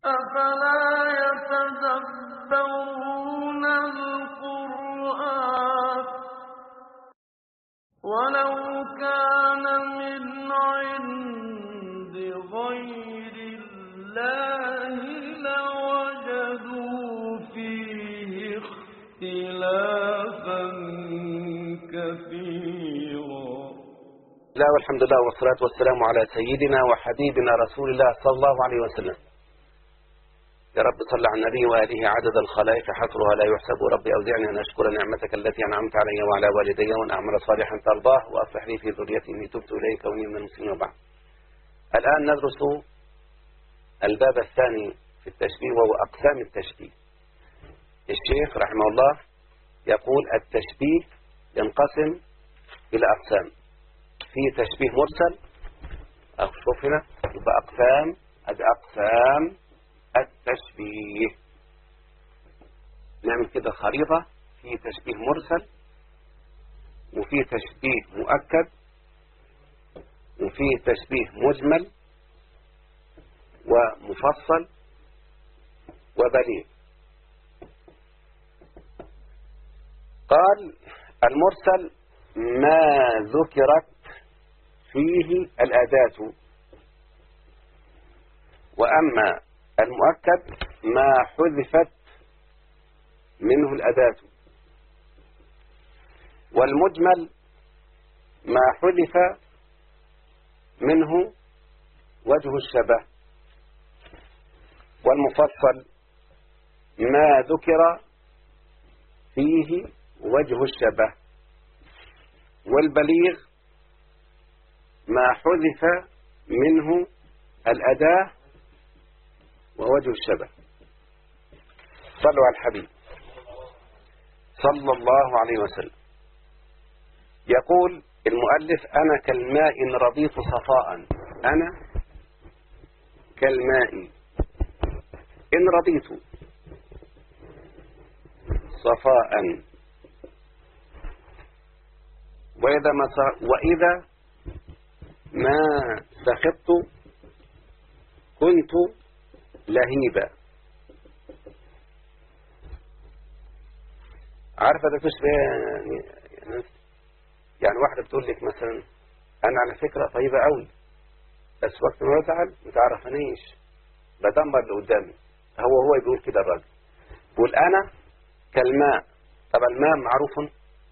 أفلا يتدبرون القرآن ولو كان من عند غير الله لوجدوا فيه اختلافا كثيرا لا والحمد لله والصلاة والسلام على سيدنا وحبيبنا رسول الله صلى الله عليه وسلم يا رب صل على النبي وآله عدد الخلائق حصرها لا يحسب ربي أوزعني أن أشكر نعمتك التي أنعمت علي وعلى والدي وأن أعمل صالحا ترضاه وأصلح لي في ذريتي إني تبت إليك وإني من المسلمين وبعد الآن ندرس الباب الثاني في التشبيه وهو أقسام التشبيه الشيخ رحمه الله يقول التشبيه ينقسم إلى أقسام في تشبيه مرسل أو شوف هنا يبقى أقسام أدي أقسام التشبيه نعمل كده خريطة في تشبيه مرسل وفي تشبيه مؤكد وفي تشبيه مجمل ومفصل وبليغ قال المرسل ما ذكرت فيه الأداة وأما المؤكد ما حذفت منه الأداة والمجمل ما حذف منه وجه الشبه والمفصل ما ذكر فيه وجه الشبه والبليغ ما حذف منه الأداة ووجه الشبه صلوا على الحبيب صلى الله عليه وسلم يقول المؤلف أنا كالماء إن رضيت صفاء أنا كالماء إن رضيت صفاء وإذا ما ص- وإذا ما سخطت كنت لهيبا عارفة ده تشبه يعني يعني- يعني واحدة بتقول لك مثلا أنا على فكرة طيبة قوي بس وقت ما بزعل ما تعرفنيش بدمر اللي قدامي هو هو بيقول كده الراجل بيقول أنا كالماء طب الماء معروف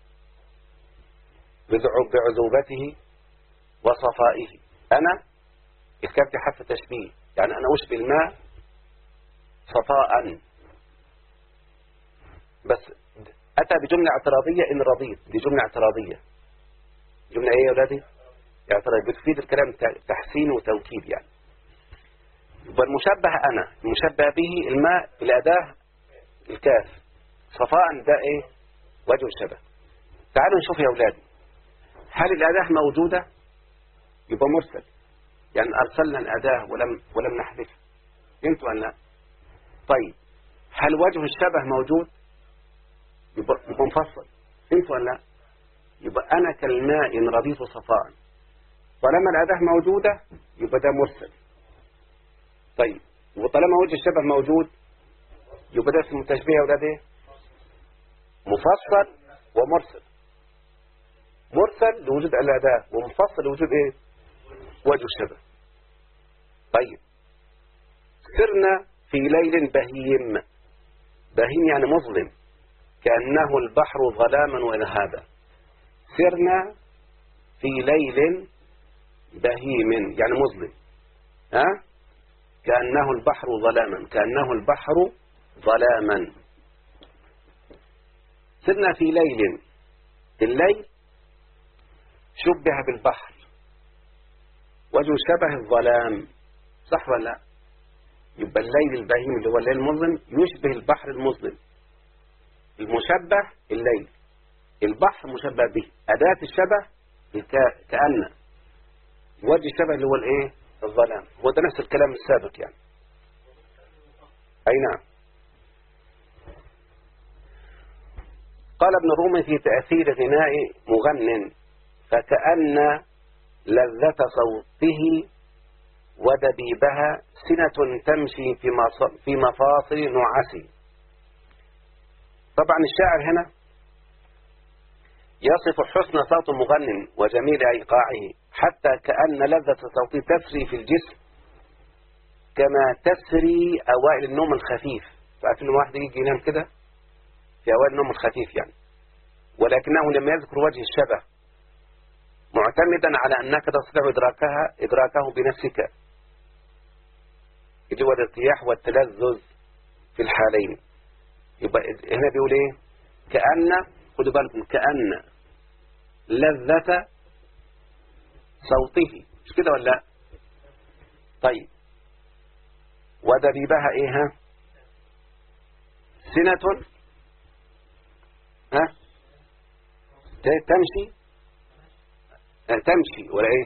بذعو- بعذوبته وصفائه أنا الكاف دي حرف تشبيه يعني أنا أشبه الماء صفاء بس أتى بجملة اعتراضية إن رضيت دي جملة اعتراضية جملة إيه يا ولادي؟ اعتراضية بتفيد الكلام ت- تحسين وتوكيد يعني والمشبه أنا المشبه به الماء الأداة الكاف صفاء ده إيه وجه الشبه تعالوا نشوف يا أولادي هل الأداة موجودة يبقى مرسل يعني أرسلنا الأداة ولم ولم نحذف فهمتوا ولا لا طيب هل وجه الشبه موجود يبقى, يبقى مفصل فهمتوا ولا لا يبقى أنا كالماء إن رضيت صفاء طالما الأداة موجودة يبقى ده مرسل طيب وطالما وجه الشبه موجود يبقى ده اسمه تشبيه يا ولاد ايه مفصل ومرسل مرسل لوجود الأداة ومفصل لوجود ايه وجه الشبه طيب سرنا في ليل بهيم بهيم يعني مظلم كأنه البحر ظلاما وإرهابا سرنا في ليل بهيم يعني مظلم ها كأنه البحر ظلاما كأنه البحر ظلاما سرنا في ليل الليل شبه بالبحر وجه شبه الظلام صح ولا لا يبقى الليل البهيم اللي هو الليل المظلم يشبه البحر المظلم المشبه الليل البحر مشبه به أداة الشبه الك- كأن وجه الشبه اللي هو الايه الظلام هو ده نفس الكلام السابق يعني أي نعم قال ابن رومي في تأثير غناء مغن فكأن لذة صوته ودبيبها سنة تمشي في مص- في مفاصل نعسي طبعا الشاعر هنا يصف حسن صوت مغن وجميل إيقاعه حتى كأن لذة صوته تسري في الجسم كما تسري أوائل النوم الخفيف فعارفين لما واحد يجي ينام كده في أوائل النوم الخفيف يعني ولكنه لم يذكر وجه الشبه معتمدا على أنك تستطيع إدراكها إدراكه بنفسك اللي هو الارتياح والتلذذ في الحالين يبقى هنا بيقول ايه كأن خدوا بالكم كأن لذة صوته مش كده ولا لا؟ طيب ودبيبها ايه ها سنة ها ت- تمشي آه، تمشي ولا ايه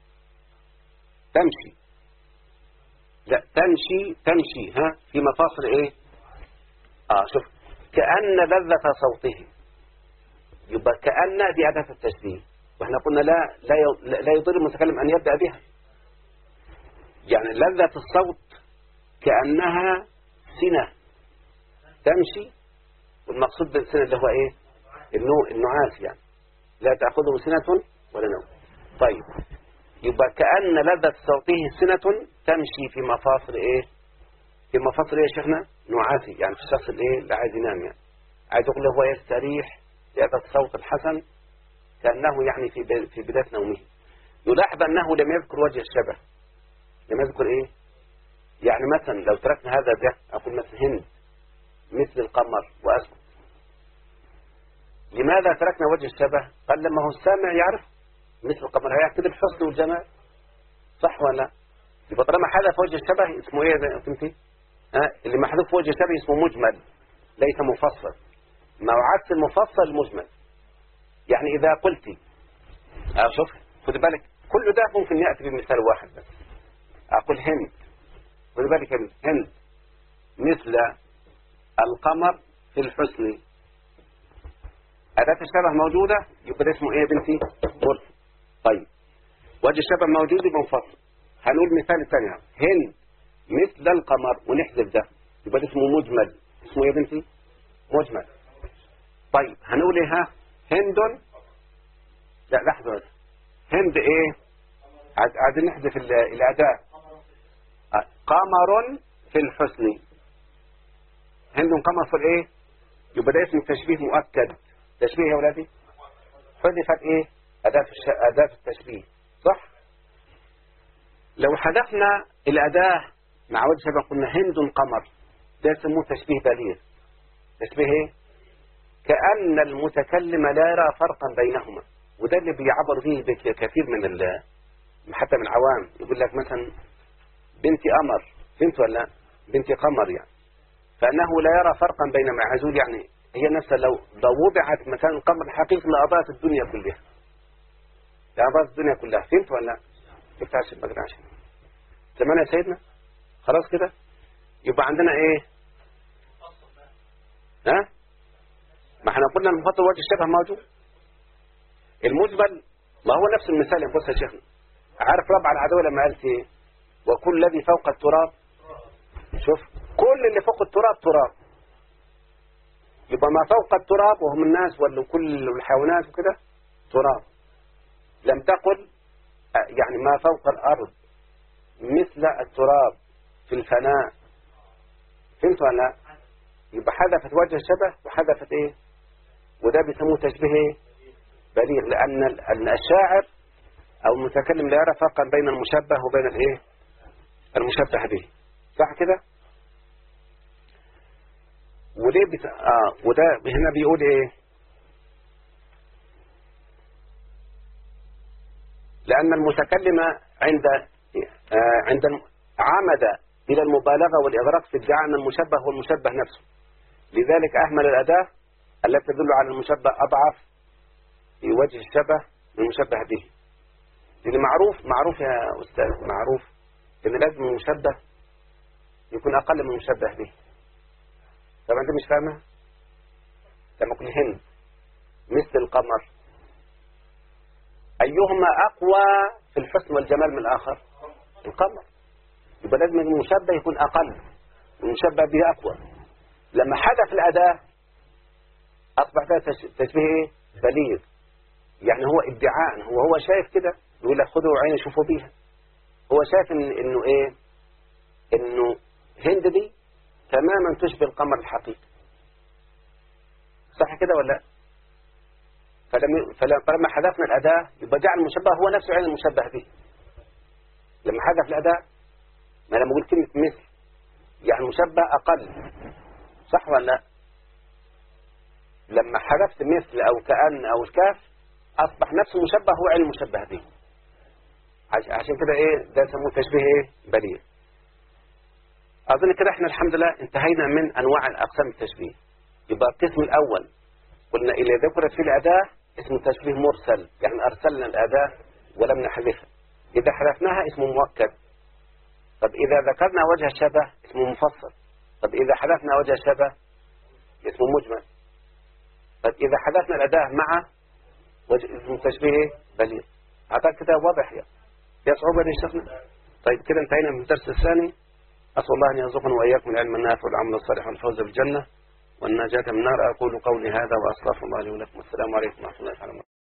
تمشي لا تمشي تمشي ها في مفاصل ايه اه شوف كأن لذة صوته يبقى كأن دي أداة التشبيه واحنا قلنا لا لا ي- لا يضر المتكلم أن يبدأ بها يعني لذة الصوت كأنها سنة تمشي والمقصود بالسنة اللي هو ايه النوع النعاس يعني لا تأخذه سنة ولا نوم طيب يبقى كأن لذة صوته سنة تمشي في مفاصل ايه في مفاصل ايه يا شيخنا نعاسي يعني في الشخص اللي ايه اللي عايز ينام يعني عايز يقول له هو يستريح لهذا الصوت الحسن كأنه يعني في ب- في بداية نومه يلاحظ أنه لم يذكر وجه الشبه لم يذكر ايه يعني مثلا لو تركنا هذا ده أقول مثلا هند مثل القمر وأسكت لماذا تركنا وجه الشبه قال لما هو السامع يعرف مثل القمر هيعتبر الحسن والجمال صح ولا لا يبقى طالما حذف وجه الشبه اسمه ايه يا فهمتي ها اللي محذوف وجه الشبه اسمه مجمل ليس مفصل ما عكس المفصل المجمل يعني اذا قلت اه شوف خد بالك كل ده ممكن ياتي بمثال واحد بس اقول هند خد بالك يا بنت، هند مثل القمر في الحسن أداة الشبه موجودة يبقى ده اسمه إيه يا بنتي؟ قل طيب وجه الشبه موجود يبقى منفصل هنقول مثال ثاني أهو. هند مثل القمر ونحذف ده يبقى ده اسمه مجمل اسمه إيه يا بنتي؟ مجمل طيب هنقول إيه ها؟ هند لا لحظة بس هند إيه؟ عايز- عايزين نحذف ال- الأداة آه، قمر في الحسن هند قمر في الإيه؟ يبقى ده اسم تشبيه مؤكد تشبيه يا ولادي حذفت ايه أداة, الش... أداة التشبيه صح لو حذفنا الأداة مع وجه شبه قلنا هند قمر ده يسموه تشبيه بليغ تشبيه ايه كأن المتكلم لا يرى فرقا بينهما وده اللي بيعبر فيه بك- كثير من ال... حتى من العوام يقول لك مثلا بنتي قمر بنت ولا لا؟ بنتي قمر يعني فأنه لا يرى فرقا بين معزول يعني هي نفسها لو لو وضعت مكان القمر الحقيقي لأضاءت الدنيا كلها لأضاءت الدنيا كلها فهمت ولا لا؟ شفت عشان ما عشان زمان يا سيدنا خلاص كده يبقى عندنا ايه ها ما احنا قلنا المفضل وجه الشبه موجود المجمل ما هو نفس المثال يا بص يا شيخنا عارف ربع العدو لما قالت ايه وكل الذي فوق التراب شوف كل اللي فوق التراب تراب يبقى ما فوق التراب وهم الناس ولا كل الحيوانات وكده تراب لم تقل آه، يعني ما فوق الأرض مثل التراب في الفناء فهمت ولا لا؟ يبقى حذفت وجه الشبه وحذفت ايه وده بيسموه تشبيه ايه بليغ لأن ال- أن الشاعر أو المتكلم لا يرى فرقا بين المشبه وبين الايه المشبه به صح كده وليه بت... آه وده هنا بيقول ايه لأن المتكلم عند آه عند الم- عمد إلى المبالغة والإغراق في ادعاء أن المشبه هو المشبه نفسه لذلك أهمل الأداة التي تدل على المشبه أضعف في وجه الشبه من المشبه به لأن معروف معروف يا أستاذ معروف إن لازم المشبه يكون أقل من المشبه به طب أنت مش فاهمة لما أقول هند مثل القمر أيهما أقوى في الحسن والجمال من الآخر القمر يبقى لازم المشبه يكون أقل والمشبه به أقوى لما حدث الأداة أصبح ده تش- تشبيه إيه؟ بليغ يعني هو ادعاء هو هو شايف كده يقول لك خذوا عيني شوفوا بيها هو شايف إن إنه إيه إنه هند دي تماما تشبه القمر الحقيقي صح كده ولا لا؟ فلما فلما فلما حذفنا الأداة يبقى جعل المشبه هو نفسه عين المشبه به لما حذف الأداة ما لما قلت كلمة مثل يعني المشبه أقل صح ولا لا؟ لما حذفت مثل أو كأن أو الكاف أصبح نفس المشبه هو عين المشبه به عش- عشان كده إيه ده يسموه تشبيه إيه بليغ أظن كده إحنا الحمد لله انتهينا من أنواع الأقسام التشبيه يبقى القسم الأول قلنا إذا ذكرت في الأداة اسمه تشبيه مرسل يعني أرسلنا الأداة ولم نحذفها إذا حذفناها اسمه مؤكد طب إذا ذكرنا وجه الشبه اسمه مفصل طب إذا حذفنا وجه الشبه اسمه مجمل طب إذا حذفنا الأداة مع وجه اسمه تشبيه بليغ أعتقد كده واضح يا يا صعوبة دي يا شيخنا طيب كده انتهينا من الدرس الثاني أسأل الله أن يرزقنا وإياكم العلم النافع والعمل الصالح والفوز بالجنة والنجاة من النار أقول قولي هذا وأستغفر الله لي ولكم والسلام عليكم ورحمة الله تعالى وبركاته